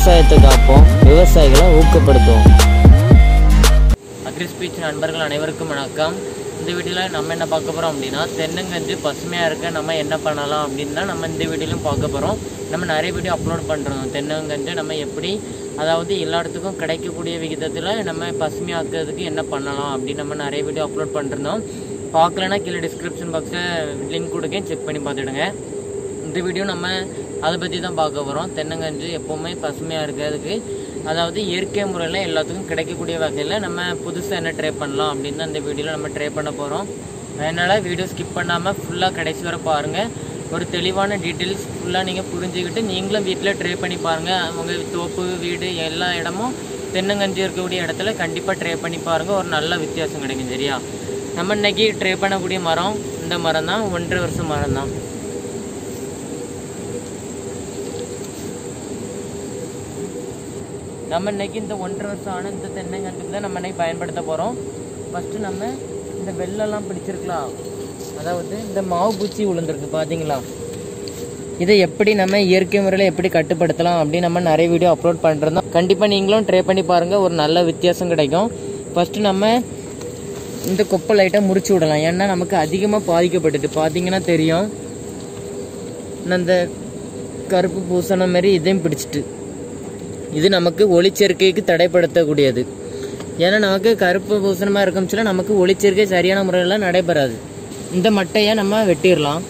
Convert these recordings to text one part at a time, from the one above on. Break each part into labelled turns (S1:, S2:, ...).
S1: விவசாயத்தை காப்போம் விவசாயிகளை ஊக்கப்படுத்துவோம்
S2: அக்ரி ஸ்பீச் நண்பர்கள் அனைவருக்கும் வணக்கம் இந்த வீடியோவில் நம்ம என்ன பார்க்க போகிறோம் அப்படின்னா தென்னங்கன்று பசுமையாக இருக்க நம்ம என்ன பண்ணலாம் அப்படின்னு தான் நம்ம இந்த வீடியோலையும் பார்க்க போகிறோம் நம்ம நிறைய வீடியோ அப்லோட் பண்ணுறோம் தென்னங்கன்று நம்ம எப்படி அதாவது எல்லா இடத்துக்கும் கிடைக்கக்கூடிய விகிதத்தில் நம்ம பசுமையாக்குறதுக்கு என்ன பண்ணலாம் அப்படின்னு நம்ம நிறைய வீடியோ அப்லோட் பண்ணிருந்தோம் பார்க்கலன்னா கீழே டிஸ்கிரிப்ஷன் பாக்ஸில் லிங்க் கொடுக்கேன் செக் பண்ணி பார்த்துடுங்க இந்த வீடியோ நம்ம அதை பற்றி தான் பார்க்க போகிறோம் தென்னங்கன்று எப்போவுமே பசுமையாக இருக்கிறதுக்கு அதாவது இயற்கை முறையில் எல்லாத்துக்கும் கிடைக்கக்கூடிய வகையில் நம்ம புதுசாக என்ன ட்ரை பண்ணலாம் அப்படின்னு தான் இந்த வீடியோவில் நம்ம ட்ரை பண்ண போகிறோம் அதனால் வீடியோ ஸ்கிப் பண்ணாமல் ஃபுல்லாக கடைசி வரை பாருங்கள் ஒரு தெளிவான டீட்டெயில்ஸ் ஃபுல்லாக நீங்கள் புரிஞ்சுக்கிட்டு நீங்களும் வீட்டில் ட்ரை பண்ணி பாருங்கள் உங்கள் தோப்பு வீடு எல்லா இடமும் தென்னங்கன்று இருக்கக்கூடிய இடத்துல கண்டிப்பாக ட்ரை பண்ணி பாருங்கள் ஒரு நல்ல வித்தியாசம் கிடைக்கும் சரியா நம்ம இன்னைக்கு ட்ரை பண்ணக்கூடிய மரம் இந்த மரம் தான் ஒன்றரை வருஷம் மரம் தான் நம்ம இன்னைக்கு இந்த ஒன்றரை வருஷம் ஆன இந்த தென்னங்கன்றுக்கு தான் நம்ம இன்னைக்கு பயன்படுத்த போகிறோம் ஃபஸ்ட்டு நம்ம இந்த வெள்ளெல்லாம் பிடிச்சிருக்கலாம் அதாவது இந்த மாவு பூச்சி விழுந்திருக்கு பார்த்தீங்களா இதை எப்படி நம்ம இயற்கை முறையில் எப்படி கட்டுப்படுத்தலாம் அப்படின்னு நம்ம நிறைய வீடியோ அப்லோட் பண்ணுறோம் கண்டிப்பாக நீங்களும் ட்ரை பண்ணி பாருங்கள் ஒரு நல்ல வித்தியாசம் கிடைக்கும் ஃபஸ்ட்டு நம்ம இந்த கொப்பை லைட்டாக முறிச்சு விடலாம் ஏன்னா நமக்கு அதிகமாக பாதிக்கப்பட்டுட்டு பார்த்தீங்கன்னா தெரியும் நான் இந்த கருப்பு பூசண மாதிரி இதையும் பிடிச்சிட்டு இது நமக்கு ஒளிச்சேர்க்கைக்கு தடைப்படுத்தக்கூடியது ஏன்னா நமக்கு கருப்பு பூசணமாக இருக்கும்ச்சுல நமக்கு ஒளிச்சேர்க்கை சரியான முறையில் நடைபெறாது இந்த மட்டையை நம்ம வெட்டிடலாம்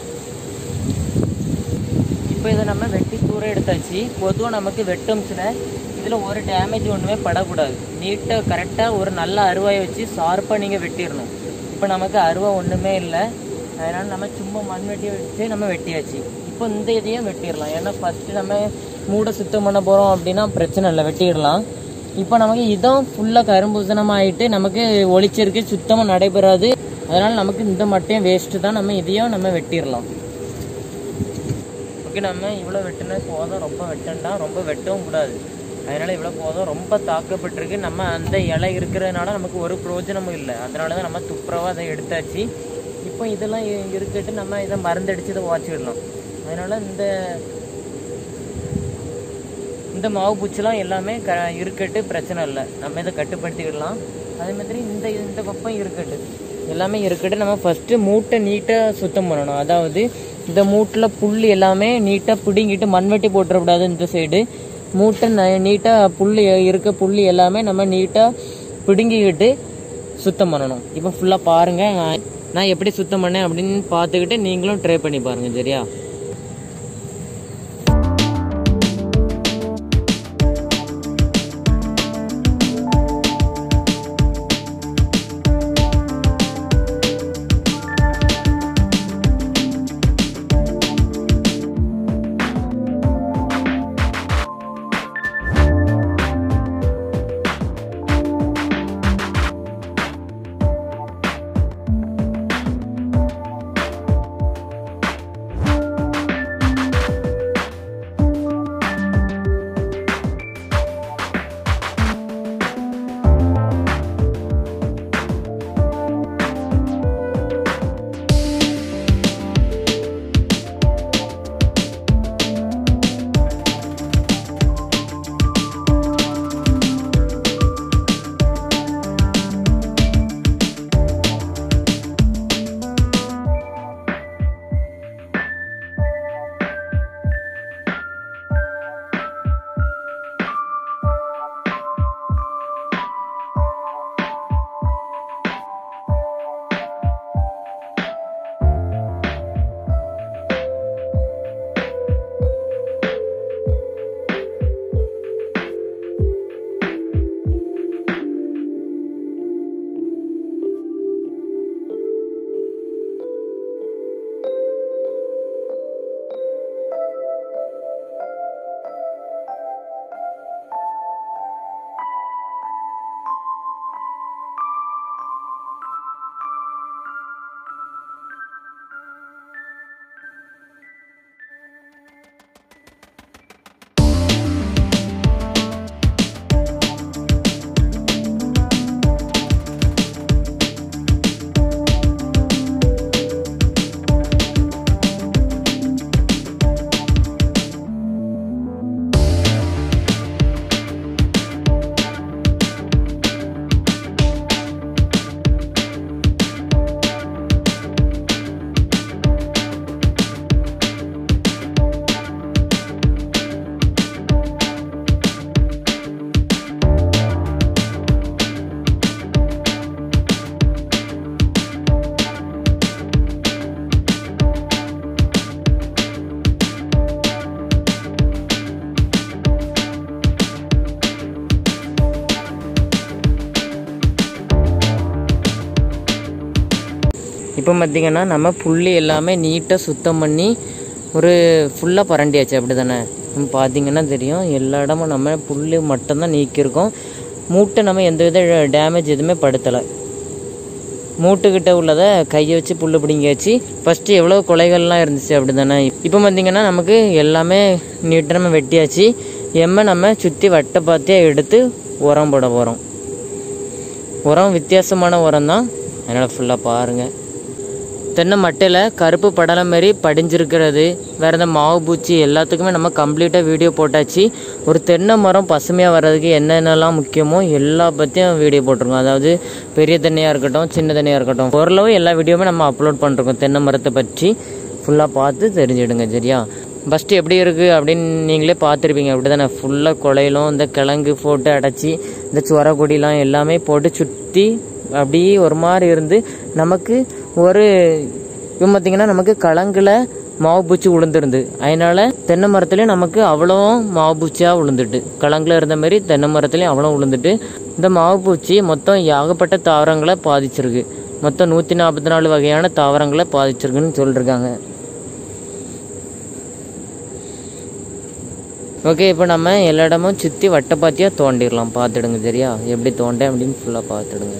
S2: இப்போ இதை நம்ம வெட்டி தூர எடுத்தாச்சு பொதுவாக நமக்கு வெட்டும்ச்சுல இதில் ஒரு டேமேஜ் ஒன்றுமே படக்கூடாது நீட்டாக கரெக்டாக ஒரு நல்ல அருவாயை வச்சு ஷார்ப்பாக நீங்கள் வெட்டிடணும் இப்போ நமக்கு அருவா ஒன்றுமே இல்லை அதனால் நம்ம சும்மா மண் வெட்டி வச்சு நம்ம வெட்டியாச்சு இப்போ இந்த இதையும் வெட்டிடலாம் ஏன்னா ஃபஸ்ட்டு நம்ம மூடை சுத்தம் பண்ண போகிறோம் அப்படின்னா பிரச்சனை இல்லை வெட்டிடலாம் இப்போ நமக்கு இதான் ஃபுல்லாக கரும்பூசணமாக ஆகிட்டு நமக்கு ஒளிச்சிருக்கு சுத்தமாக நடைபெறாது அதனால் நமக்கு இந்த மட்டையும் வேஸ்ட்டு தான் நம்ம இதையும் நம்ம வெட்டிடலாம் ஓகே நம்ம இவ்வளோ வெட்டினா போதும் ரொம்ப வெட்டண்டா ரொம்ப வெட்டவும் கூடாது அதனால் இவ்வளோ போதும் ரொம்ப தாக்கப்பட்டிருக்கு நம்ம அந்த இலை இருக்கிறதுனால நமக்கு ஒரு பிரயோஜனமும் இல்லை அதனால தான் நம்ம துப்புரவாக அதை எடுத்தாச்சு இப்போ இதெல்லாம் இ- இருக்கட்டு நம்ம இதை மருந்தடிச்சு இதை வாச்சிடலாம் அதனால் இந்த இந்த மாவு பூச்சிலாம் எல்லாமே க இருக்கட்டு பிரச்சனை இல்லை நம்ம இதை கட்டுப்படுத்திக்கிடலாம் அதே மாதிரி இந்த இந்த பக்கம் இருக்கட்டு எல்லாமே இருக்கட்டு நம்ம ஃபஸ்ட்டு மூட்டை நீட்டாக சுத்தம் பண்ணணும் அதாவது இந்த மூட்டில் புல் எல்லாமே நீட்டாக பிடுங்கிட்டு மண்வெட்டி போட்டுறக்கூடாது இந்த சைடு மூட்டை நீட்டாக புல் இருக்க புல் எல்லாமே நம்ம நீட்டாக பிடுங்கிக்கிட்டு சுத்தம் பண்ணணும் இப்போ ஃபுல்லாக பாருங்கள் நான் நான் எப்படி சுத்தம் பண்ணேன் அப்படின்னு பார்த்துக்கிட்டு நீங்களும் ட்ரை பண்ணி பாருங்கள் சரியா இப்போ பார்த்திங்கன்னா நம்ம புள்ளி எல்லாமே நீட்டாக சுத்தம் பண்ணி ஒரு ஃபுல்லாக பரண்டியாச்சு அப்படி தானே பார்த்தீங்கன்னா தெரியும் எல்லா இடமும் நம்ம புல் மட்டும்தான் நீக்கியிருக்கோம் மூட்டை நம்ம எந்த வித டேமேஜ் எதுவுமே படுத்தலை மூட்டுக்கிட்ட உள்ளதை கையை வச்சு புல் பிடிங்கி வச்சு ஃபஸ்ட்டு எவ்வளோ கொலைகள்லாம் இருந்துச்சு அப்படி தானே இப்போ பார்த்தீங்கன்னா நமக்கு எல்லாமே நீட்டாக நம்ம வெட்டியாச்சு எம்மை நம்ம சுற்றி வட்டை பார்த்தே எடுத்து உரம் போட போகிறோம் உரம் வித்தியாசமான உரம் தான் அதனால் ஃபுல்லாக பாருங்கள் தென்னை மட்டையில் கருப்பு படலை மாரி படிஞ்சிருக்கிறது வேறு இந்த மாவு பூச்சி எல்லாத்துக்குமே நம்ம கம்ப்ளீட்டாக வீடியோ போட்டாச்சு ஒரு தென்னை மரம் பசுமையாக வர்றதுக்கு என்னென்னலாம் முக்கியமோ எல்லா பற்றியும் வீடியோ போட்டிருக்கோம் அதாவது பெரிய தென்னையாக இருக்கட்டும் சின்ன தென்னையாக இருக்கட்டும் ஓரளவு எல்லா வீடியோவுமே நம்ம அப்லோட் பண்ணிருக்கோம் தென்னை மரத்தை பற்றி ஃபுல்லாக பார்த்து தெரிஞ்சுடுங்க சரியா ஃபஸ்ட்டு எப்படி இருக்குது அப்படின்னு நீங்களே பார்த்துருப்பீங்க அப்படி தானே ஃபுல்லாக குலையிலும் இந்த கிழங்கு போட்டு அடைச்சி இந்த சுர கொடிலாம் எல்லாமே போட்டு சுற்றி அப்படியே ஒரு மாதிரி இருந்து நமக்கு ஒரு இப்போ பார்த்தீங்கன்னா நமக்கு கலங்குல மாவு பூச்சி விழுந்துருந்து அதனால தென்னை மரத்துலேயும் நமக்கு அவ்வளோ மாவு பூச்சியாக விழுந்துட்டு கலங்குல இருந்த மாதிரி தென்னை மரத்துலேயும் அவ்வளோ விழுந்துட்டு இந்த மாவு பூச்சி மொத்தம் ஏகப்பட்ட தாவரங்களை பாதிச்சிருக்கு மொத்தம் நூற்றி நாற்பத்தி நாலு வகையான தாவரங்களை பாதிச்சிருக்குன்னு சொல்லியிருக்காங்க ஓகே இப்போ நம்ம எல்லா இடமும் சுற்றி வட்டப்பாத்தியாக தோண்டிடலாம் பார்த்துடுங்க சரியா எப்படி தோண்டேன் அப்படின்னு ஃபுல்லாக பார்த்துடுங்க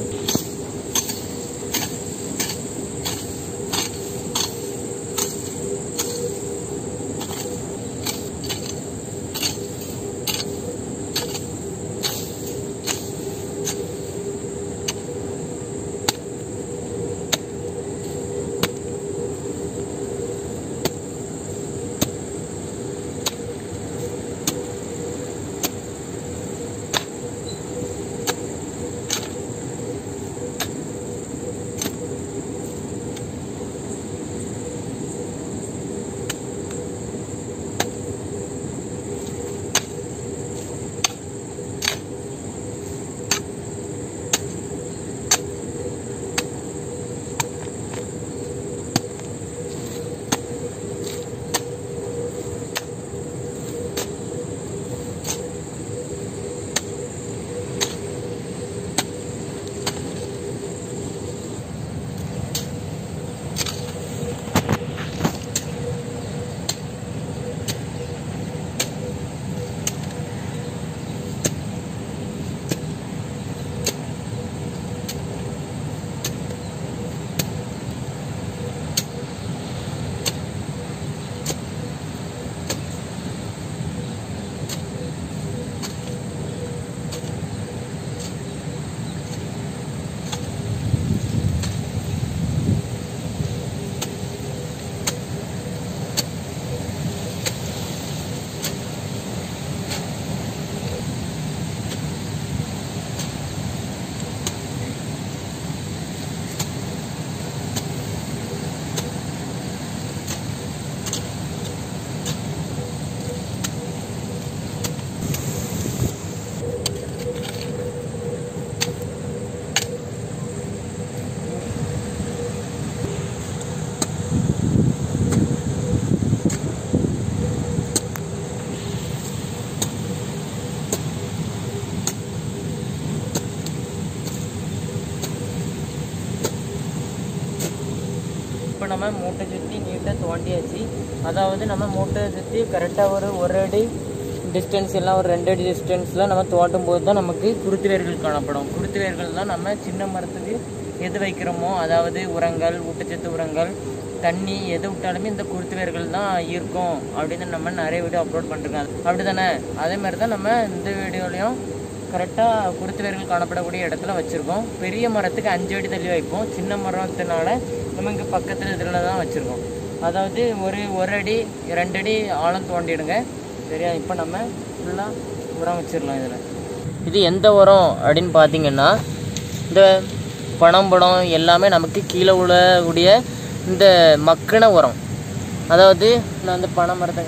S2: இப்போ நம்ம மூட்டை சுற்றி நீட்டாக தோண்டியாச்சு அதாவது நம்ம மூட்டை சுற்றி கரெக்டாக ஒரு ஒரு அடி டிஸ்டன்ஸ் எல்லாம் ஒரு ரெண்டு அடி டிஸ்டன்ஸில் நம்ம தோண்டும் போது தான் நமக்கு குருத்து வேர்கள் காணப்படும் குருத்து வேர்கள் தான் நம்ம சின்ன மரத்துக்கு எது வைக்கிறோமோ அதாவது உரங்கள் ஊட்டச்சத்து உரங்கள் தண்ணி எது விட்டாலுமே இந்த குருத்து வேர்கள் தான் இருக்கும் அப்படின்னு நம்ம நிறைய வீடியோ அப்லோட் பண்ணிருக்கோம் அப்படி தானே அதே மாதிரி தான் நம்ம இந்த வீடியோலையும் கரெக்டாக குருத்து வேர்கள் காணப்படக்கூடிய இடத்துல வச்சுருக்கோம் பெரிய மரத்துக்கு அஞ்சு அடி தள்ளி வைப்போம் சின்ன மரத்தினால நம்ம இங்கே பக்கத்தில் இதில் தான் வச்சுருக்கோம் அதாவது ஒரு ஒரு அடி ரெண்டு அடி ஆழம் தோண்டிடுங்க சரியா இப்போ நம்ம ஃபுல்லாக உரம் வச்சிடலாம் இதில் இது எந்த உரம் அப்படின்னு பார்த்தீங்கன்னா இந்த பனம் படம் எல்லாமே நமக்கு கீழே விழக்கூடிய இந்த மக்கின உரம் அதாவது நான் வந்து பனை மரத்தை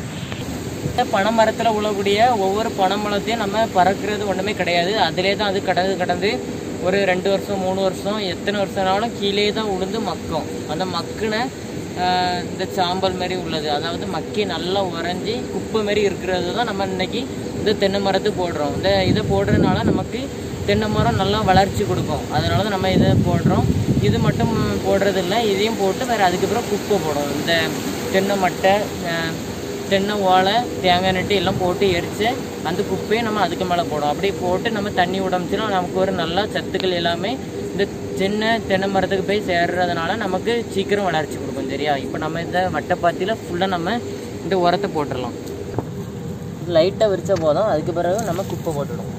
S2: இந்த பனை மரத்தில் உழக்கூடிய ஒவ்வொரு பனை மரத்தையும் நம்ம பறக்கிறது ஒன்றுமே கிடையாது அதிலே தான் அது கடந்து கடந்து ஒரு ரெண்டு வருஷம் மூணு வருஷம் எத்தனை வருஷம்னாலும் கீழே தான் உளுந்து மக்கும் அந்த மக்குன ஆஹ், இந்த சாம்பல் மாதிரி உள்ளது அதாவது மக்கி நல்லா உறைஞ்சி குப்பை மாதிரி இருக்கிறது தான் நம்ம இன்னைக்கு இந்த தென்னை மரத்துக்கு போடுறோம் இந்த இதை போடுறதுனால நமக்கு தென்னை மரம் நல்லா வளர்ச்சி கொடுக்கும் அதனால தான் நம்ம இதை போடுறோம் இது மட்டும் போடுறது இல்லை இதையும் போட்டு வேறு அதுக்கப்புறம் குப்பை போடும் இந்த தென்னை மட்டை அஹ், தென்னை ஓலை தேங்காய் நட்டு எல்லாம் போட்டு எரித்து அந்த குப்பையை நம்ம அதுக்கு மேலே போடும் அப்படி போட்டு நம்ம தண்ணி விடமிச்சுன்னா நமக்கு ஒரு நல்ல சத்துக்கள் எல்லாமே இந்த சின்ன தென்னை மரத்துக்கு போய் சேர்றதுனால நமக்கு சீக்கிரம் வளர்ச்சி கொடுக்கும் சரியா இப்போ நம்ம இந்த வட்டைப்பாத்தியில் ஃபுல்லாக நம்ம இந்த உரத்தை போட்டுடலாம் லைட்டாக விரிச்சா போதும் அதுக்கு பிறகு நம்ம குப்பை போட்டுடும்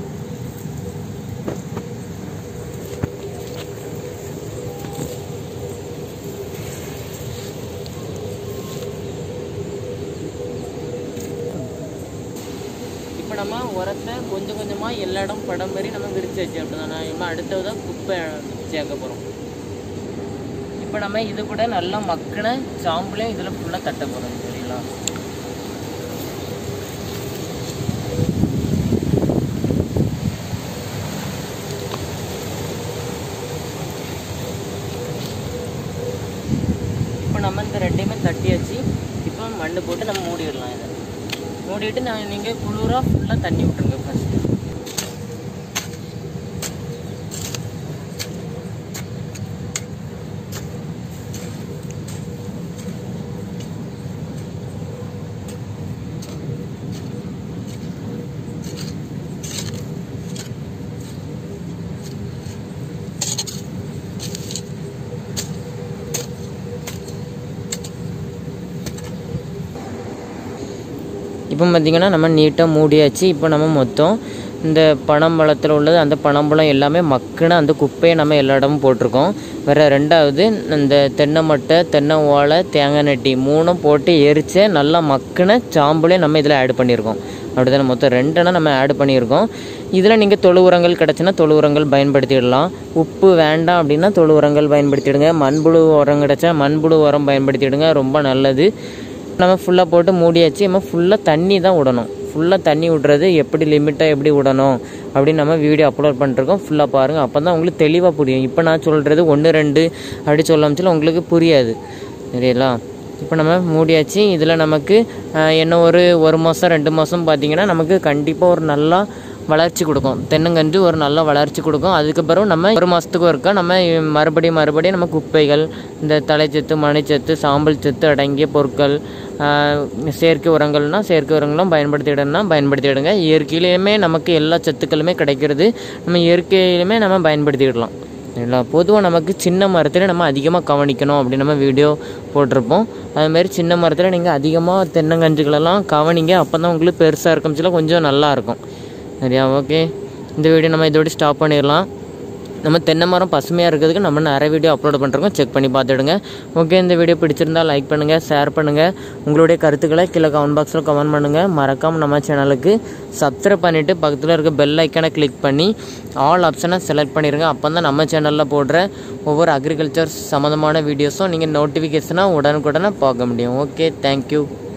S2: இப்போ நம்ம உரத்தை கொஞ்சம் கொஞ்சமாக எல்லா இடம் படம் மாதிரி நம்ம விரிச்சு வச்சு அப்படிதானே நம்ம அடுத்ததான் குப்பை சேர்க்க போகிறோம் இப்போ நம்ம இது கூட நல்லா மக்கின சாம்பலையும் இதில் ஃபுல்லாக தட்ட போகிறோம் சரிங்களா இப்போ நம்ம இந்த ரெண்டையுமே தட்டியாச்சு இப்போ மண்ணு போட்டு நம்ம மூடிடலாம் இதை மூடிட்டு நான் நீங்கள் குளிராக ஃபுல்லாக தண்ணி விட்டுருங்க ஃபஸ்ட்டு இப்போ பார்த்தீங்கன்னா நம்ம நீட்டாக மூடியாச்சு இப்போ நம்ம மொத்தம் இந்த பனம்பழத்தில் உள்ளது அந்த பனம்பழம் எல்லாமே மக்குன அந்த குப்பையை நம்ம எல்லா இடமும் போட்டிருக்கோம் வேறு ரெண்டாவது இந்த தென்னை மட்டை தென்னை ஓலை தேங்காய் நெட்டி மூணும் போட்டு எரிச்ச நல்லா மக்குன சாம்பலையும் நம்ம இதில் ஆட் பண்ணியிருக்கோம் அப்படிதானே மொத்தம் ரெண்டெண்ணம் நம்ம ஆட் பண்ணியிருக்கோம் இதில் நீங்கள் தொழு உரங்கள் கிடச்சுன்னா தொழு உரங்கள் பயன்படுத்திடலாம் உப்பு வேண்டாம் அப்படின்னா தொழு உரங்கள் பயன்படுத்திடுங்க மண்புழு உரம் கிடச்சா மண்புழு உரம் பயன்படுத்திடுங்க ரொம்ப நல்லது நம்ம ஃபுல்லாக போட்டு மூடியாச்சு நம்ம ஃபுல்லாக தண்ணி தான் விடணும் ஃபுல்லாக தண்ணி விடுறது எப்படி லிமிட்டாக எப்படி விடணும் அப்படின்னு நம்ம வீடியோ அப்லோட் பண்ணிருக்கோம் ஃபுல்லாக பாருங்கள் அப்போ தான் உங்களுக்கு தெளிவாக புரியும் இப்போ நான் சொல்கிறது ஒன்று ரெண்டு அப்படி சொல்லாமச்சில் உங்களுக்கு புரியாது சரிங்களா இப்போ நம்ம மூடியாச்சு இதில் நமக்கு ஆஹ், என்ன ஒரு ஒரு மாதம் ரெண்டு மாதம் பார்த்தீங்கன்னா நமக்கு கண்டிப்பாக ஒரு நல்லா வளர்ச்சி கொடுக்கும் தென்னங்கன்று ஒரு நல்ல வளர்ச்சி கொடுக்கும் அதுக்கப்புறம் நம்ம ஒரு மாதத்துக்கு ஒருக்கா நம்ம மறுபடியும் மறுபடியும் நம்ம குப்பைகள் இந்த தலைச்சத்து மணிச்சத்து சாம்பல் சத்து அடங்கிய பொருட்கள் ஆஹ், செயற்கை உரங்கள்னா செயற்கை உரங்களும் பயன்படுத்திடணும்னா பயன்படுத்திடுங்க இயற்கையிலையுமே நமக்கு எல்லா சத்துக்களுமே கிடைக்கிறது நம்ம இயற்கையிலுமே நம்ம பயன்படுத்திடலாம் சரிங்களா பொதுவாக நமக்கு சின்ன மரத்தில் நம்ம அதிகமாக கவனிக்கணும் அப்படின்னு நம்ம வீடியோ போட்டிருப்போம் அதுமாரி சின்ன மரத்தில் நீங்கள் அதிகமாக தென்னங்கன்றுகளெல்லாம் கவனிங்க அப்போ தான் உங்களுக்கு பெருசாக இருக்கும் கொஞ்சம் நல்லா இருக்கும் சரியா ஓகே இந்த வீடியோ நம்ம இதோட ஸ்டாப் பண்ணிடலாம் நம்ம தென்னை மரம் பசுமையாக இருக்கிறதுக்கு நம்ம நிறைய வீடியோ அப்லோட் பண்ணுறோம் செக் பண்ணி பார்த்துடுங்க ஓகே இந்த வீடியோ பிடிச்சிருந்தா லைக் பண்ணுங்கள் ஷேர் பண்ணுங்கள் உங்களுடைய கருத்துக்களை கீழே கமெண்ட் பாக்ஸில் கமெண்ட் பண்ணுங்கள் மறக்காமல் நம்ம சேனலுக்கு சப்ஸ்கிரைப் பண்ணிவிட்டு பக்கத்தில் இருக்க பெல் ஐக்கனை கிளிக் பண்ணி ஆல் ஆப்ஷனை செலக்ட் பண்ணிடுங்க அப்போ தான் நம்ம சேனலில் போடுற ஒவ்வொரு அக்ரிகல்ச்சர் சம்மந்தமான வீடியோஸும் நீங்கள் நோட்டிஃபிகேஷனாக உடனுக்குடனே பார்க்க முடியும் ஓகே தேங்க்யூ